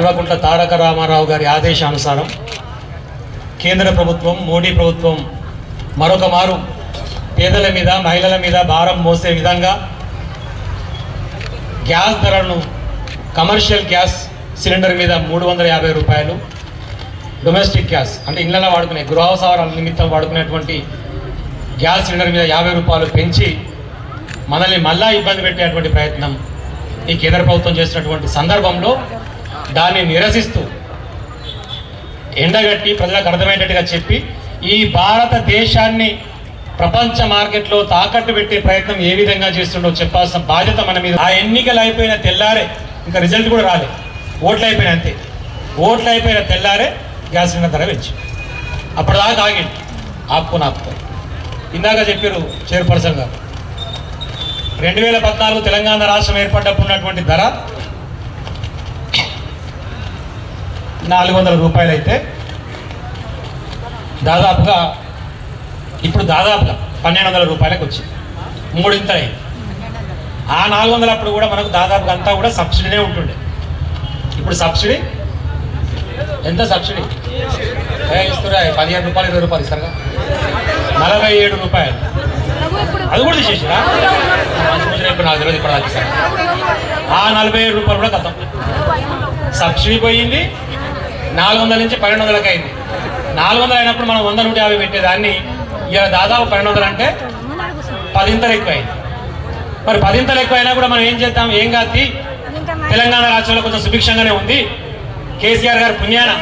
కల్వకుంట్ల తారక రామారావు గారి ఆదేశానుసారం కేంద్ర ప్రభుత్వం మోడీ ప్రభుత్వం మరొక మారు పేదల మీద మహిళల మీద భారం మోసే విధంగా గ్యాస్ ధరలను కమర్షియల్ గ్యాస్ సిలిండర్ మీద మూడు వందల యాభై రూపాయలు డొమెస్టిక్ గ్యాస్ అంటే ఇళ్ళలో వాడుకునే గృహోత్సవాల నిమిత్తం వాడుకునేటువంటి గ్యాస్ సిలిండర్ మీద యాభై రూపాయలు పెంచి మనల్ని మళ్ళా ఇబ్బంది పెట్టేటువంటి ప్రయత్నం ఈ కేంద్ర ప్రభుత్వం చేస్తున్నటువంటి సందర్భంలో దాన్ని నిరసిస్తూ ఎండగట్టి ప్రజలకు అర్థమయ్యేటట్టుగా చెప్పి ఈ భారతదేశాన్ని ప్రపంచ మార్కెట్లో తాకట్టు పెట్టే ప్రయత్నం ఏ విధంగా చేస్తుండో చెప్పాల్సిన బాధ్యత మన మీద ఆ ఎన్నికలు అయిపోయిన తెల్లారే ఇంకా రిజల్ట్ కూడా రాలే ఓట్లు అయిపోయిన అంతే ఓట్లు అయిపోయిన తెల్లారే గ్యాస్ సిలిండర్ ధర పెంచి అప్పటిదాకా ఆగింది ఆపుకొని ఆపుకొని ఇందాక చెప్పారు చైర్పర్సన్ గారు రెండు వేల పద్నాలుగు తెలంగాణ రాష్ట్రం ఏర్పడ్డప్పుడు ఉన్నటువంటి ధర నాలుగు వందల రూపాయలు అయితే దాదాపుగా ఇప్పుడు దాదాపుగా పన్నెండు వందల రూపాయలకు వచ్చింది మూడింతలు అయింది ఆ నాలుగు వందలు అప్పుడు కూడా మనకు దాదాపుగా అంతా కూడా సబ్సిడీనే ఉంటుండే ఇప్పుడు సబ్సిడీ ఎంత సబ్సిడీ ఏ ఇస్తురా పదిహేను రూపాయలు ఇరవై రూపాయలు ఇస్తారుగా నలభై ఏడు రూపాయలు అది కూడా తీసేసిరా మంచి మంచి ఇప్పుడు నాకు తెలియదు ఇప్పుడు నాకు ఇస్తారు ఆ నలభై ఏడు రూపాయలు కూడా గతం సబ్సిడీ పోయింది నాలుగు వందల నుంచి పన్నెండు వందలకి అయింది నాలుగు వందలు అయినప్పుడు మనం వంద నూట యాభై పెట్టేదాన్ని ఇవాళ దాదాపు పన్నెండు వందలు అంటే పదింతలు ఎక్కువ అయింది మరి పదింతలు ఎక్కువ అయినా కూడా మనం ఏం చేద్దాం ఏం కాదు తెలంగాణ రాష్ట్రంలో కొంచెం సుభిక్షంగానే ఉంది కేసీఆర్ గారు పుణ్యాన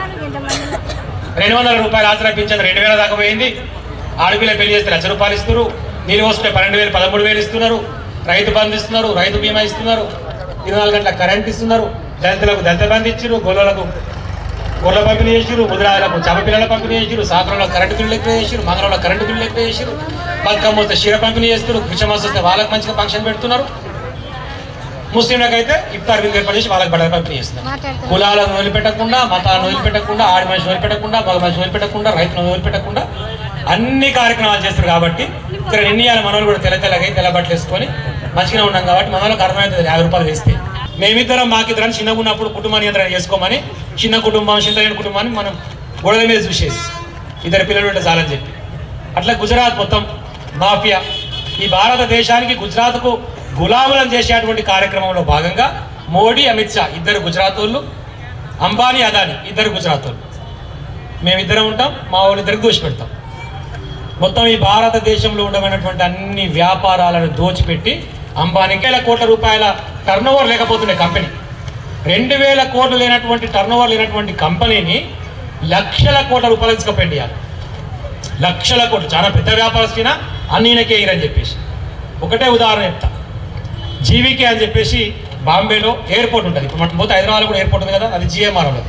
రెండు వందల రూపాయలు ఆసరా పింఛన్ రెండు వేల దాకా పోయింది ఆడపిల్ల పెళ్లి చేస్తే లక్ష రూపాయలు ఇస్తున్నారు నీళ్ళు పోసుకుంటే పన్నెండు వేలు పదమూడు వేలు ఇస్తున్నారు రైతు బంధు ఇస్తున్నారు రైతు బీమా ఇస్తున్నారు ఇరవై నాలుగు గంటల కరెంట్ ఇస్తున్నారు దళితులకు దళిత బంధు ఇచ్చారు గొల్లలకు గొర్రెల పంపిణీ చేసిరు ముదిరాలకు చమ పిల్లల పంపిణీ చేసిరు సాకరంలో కరెంటు బిల్లు ఎక్కువ చేసిరు మంగళంలో కరెంటు బిల్లు ఎక్కువ చేసిరు బతుకమ్మ వస్తే క్షీర పంపిణీ చేస్తున్నారు క్రిస్మస్ వస్తే వాళ్ళకి మంచిగా ఫంక్షన్ పెడుతున్నారు ముస్లింలకు అయితే ఇఫ్తార్ విందు ఏర్పాటు చేసి వాళ్ళకి బట్టలు పంపిణీ చేస్తున్నారు కులాలను వదిలిపెట్టకుండా మతాలను వదిలిపెట్టకుండా ఆడి మనిషి వదిలిపెట్టకుండా మగ మనిషి వదిలిపెట్టకుండా రైతులను వదిలిపెట్టకుండా అన్ని కార్యక్రమాలు చేస్తారు కాబట్టి ఇక్కడ నిర్ణయాలు మనోళ్ళు కూడా తెల్ల తెల్లగా తెల్ల బట్టలు వేసుకొని మంచిగా ఉన్నాం కాబట్టి మనోళ్ళకి అర్థమవుతుంది యాభై రూపాయలు వేస్తే మేమిద్దరం మాకిద్దరం చిన్నగా ఉన్నప్పుడు కుటుంబ నియంత్రణ చేసుకోమని చిన్న కుటుంబం చింతలేని కుటుంబాన్ని మనం గొడవ మీద చూసేసి ఇద్దరు పిల్లలు ఉంటే చాలని చెప్పి అట్లా గుజరాత్ మొత్తం మాఫియా ఈ భారతదేశానికి గుజరాత్కు గులాములను చేసేటువంటి కార్యక్రమంలో భాగంగా మోడీ అమిత్ షా ఇద్దరు గుజరాత్ వాళ్ళు అంబానీ అదాని ఇద్దరు గుజరాత్ వాళ్ళు మేమిద్దరం ఉంటాం మా వాళ్ళు ఇద్దరికి దోషి పెడతాం మొత్తం ఈ భారతదేశంలో ఉండమైనటువంటి అన్ని వ్యాపారాలను దోచిపెట్టి అంబానీకి వేల కోట్ల రూపాయల టర్న్ ఓవర్ లేకపోతుండే కంపెనీ రెండు వేల కోట్లు లేనటువంటి టర్న్ ఓవర్ లేనటువంటి కంపెనీని లక్షల కోట్ల రూపాయలు తీసుకుపెట్టియాలి లక్షల కోట్లు చాలా పెద్ద వ్యాపారస్తున్నా అన్నీనకే ఇరని చెప్పేసి ఒకటే ఉదాహరణ చెప్తా జీవికే అని చెప్పేసి బాంబేలో ఎయిర్పోర్ట్ ఉంటుంది ఇప్పుడు మనం పోతే హైదరాబాద్ కూడా ఎయిర్పోర్ట్ ఉంది కదా అది జిఎంఆర్ వాళ్ళది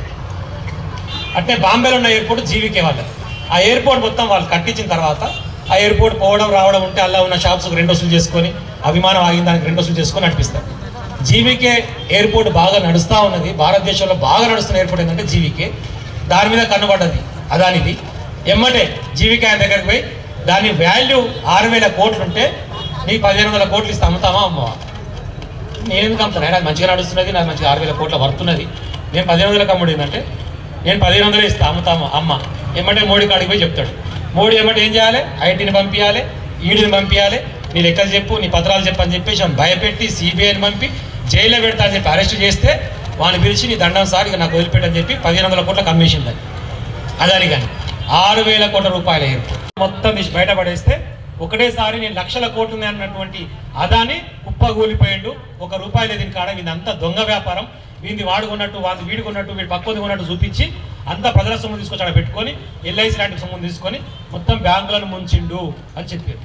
అంటే బాంబేలో ఉన్న ఎయిర్పోర్ట్ జీవికే వాళ్ళది ఆ ఎయిర్పోర్ట్ మొత్తం వాళ్ళు కట్టించిన తర్వాత ఆ ఎయిర్పోర్ట్ పోవడం రావడం ఉంటే అలా ఉన్న షాప్స్ రెండు వసూలు చేసుకొని ఆ విమానం ఆగిన దానికి రెండు వసూలు చేసుకొని నడిపిస్తారు జీవికే ఎయిర్పోర్ట్ బాగా నడుస్తూ ఉన్నది భారతదేశంలో బాగా నడుస్తున్న ఎయిర్పోర్ట్ ఏంటంటే జీవికే దాని మీద కన్నుపడ్డది అదానిది ఎమ్మటే జీవికే ఆయన దగ్గరికి పోయి దాని వాల్యూ ఆరు వేల కోట్లు ఉంటే నీకు పదిహేను వందల కోట్లు ఇస్తే అమ్ముతామా అమ్మవా నేను ఎందుకు అమ్ముతాను నాకు మంచిగా నడుస్తున్నది నాకు మంచిగా ఆరు వేల కోట్ల వర్తున్నది నేను పదిహేను వందలకు అమ్ముడు ఏంటంటే నేను పదిహేను వందలు ఇస్తా అమ్ముతాము అమ్మ ఏమంటే మోడీ కాడికి పోయి చెప్తాడు మోడీ ఏమంటే ఏం చేయాలి ఐటీని పంపించాలి ఈడీని పంపించాలి నీ లెక్కలు చెప్పు నీ పత్రాలు చెప్పు అని చెప్పేసి వాడిని భయపెట్టి సిబిఐని పంపి జైల్లో పెడతా అని చెప్పి అరెస్ట్ చేస్తే వాడిని పిలిచి నీ దండం సార్ ఇక నాకు వదిలిపెట్టని చెప్పి పదిహేను వందల కోట్ల కమిషన్ దాన్ని అదాని కానీ ఆరు వేల కోట్ల రూపాయల ఎయిర్పోర్ట్ మొత్తం తీసి బయటపడేస్తే ఒకటేసారి నేను లక్షల కోట్లు ఉన్నాయి అన్నటువంటి అదాని కుప్పగూలిపోయిండు ఒక రూపాయి లేదు కాడ వీదంతా దొంగ వ్యాపారం వీంది వాడుకున్నట్టు వాళ్ళు వీడుకున్నట్టు వీడు పక్కది ఉన్నట్టు చూపించి అంతా ప్రజల సొమ్ము తీసుకొచ్చి ఆడ పెట్టుకొని ఎల్ఐసి లాంటి సొమ్ము తీసుకొని మొత్తం బ్యాంకులను ముంచిండు అని చెప్పారు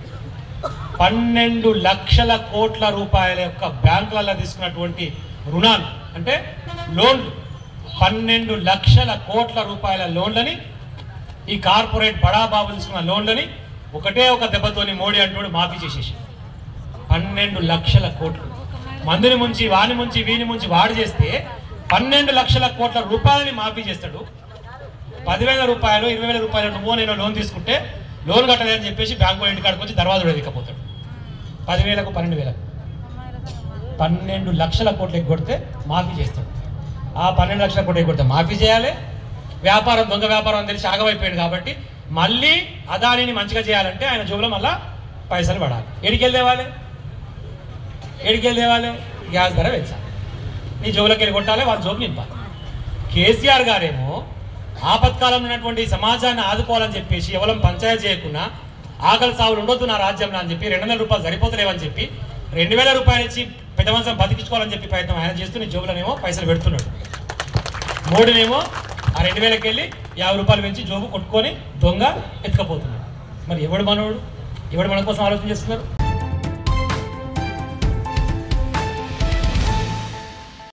పన్నెండు లక్షల కోట్ల రూపాయల యొక్క బ్యాంకులలో తీసుకున్నటువంటి రుణాలు అంటే లోన్లు పన్నెండు లక్షల కోట్ల రూపాయల లోన్లని ఈ కార్పొరేట్ బడాబాబు తీసుకున్న లోన్లని ఒకటే ఒక దెబ్బతోని మోడీ అంటూడు మాఫీ చేసేసి పన్నెండు లక్షల కోట్లు మందుని ముంచి వాని ముంచి వీని ముంచి వాడు చేస్తే పన్నెండు లక్షల కోట్ల రూపాయలని మాఫీ చేస్తాడు పదివేల రూపాయలు ఇరవై వేల రూపాయలు నువ్వు నేను లోన్ తీసుకుంటే లోన్ కట్టలేదని చెప్పేసి బ్యాంకు ఇంటి కాడికి వచ్చి దర్వాజు ఎదికపోతాడు పదివేలకు పన్నెండు వేలకు పన్నెండు లక్షల కోట్లు ఎగ్గొడితే మాఫీ చేస్తాడు ఆ పన్నెండు లక్షల కోటి కొడితే మాఫీ చేయాలి వ్యాపారం దొంగ వ్యాపారం అని తెలిసి ఆగమైపోయాడు కాబట్టి మళ్ళీ అదానిని మంచిగా చేయాలంటే ఆయన జోబులో మళ్ళా పైసలు పడాలి ఎడికెళ్ళి తేవాలి ఎడికెళ్ళి తేవాలి గ్యాస్ ధర పెంచాలి నీ జోబులోకి వెళ్ళి కొట్టాలి వాళ్ళ జోబు నింపాలి కేసీఆర్ గారేమో ఆపత్కాలంలో ఉన్నటువంటి సమాజాన్ని ఆదుకోవాలని చెప్పేసి ఎవరం పంచాయతీ చేయకుండా ఆకలి సాగులు ఉండొద్దు నా రాజ్యంలో అని చెప్పి రెండు వందల రూపాయలు సరిపోతలేవని చెప్పి రెండు వేల రూపాయలు ఇచ్చి పెద్ద మనసం బతికించుకోవాలని చెప్పి ప్రయత్నం ఆయన చేస్తూ నీ జోబులోనేమో పైసలు పెడుతున్నాడు మోడీనేమో ఆ రెండు వేలకి వెళ్ళి యాభై రూపాయలు పెంచి జోబు కొట్టుకొని దొంగ ఎత్తుకపోతున్నాడు మరి ఎవడు మనోడు ఎవడు మన కోసం ఆలోచన చేస్తున్నారు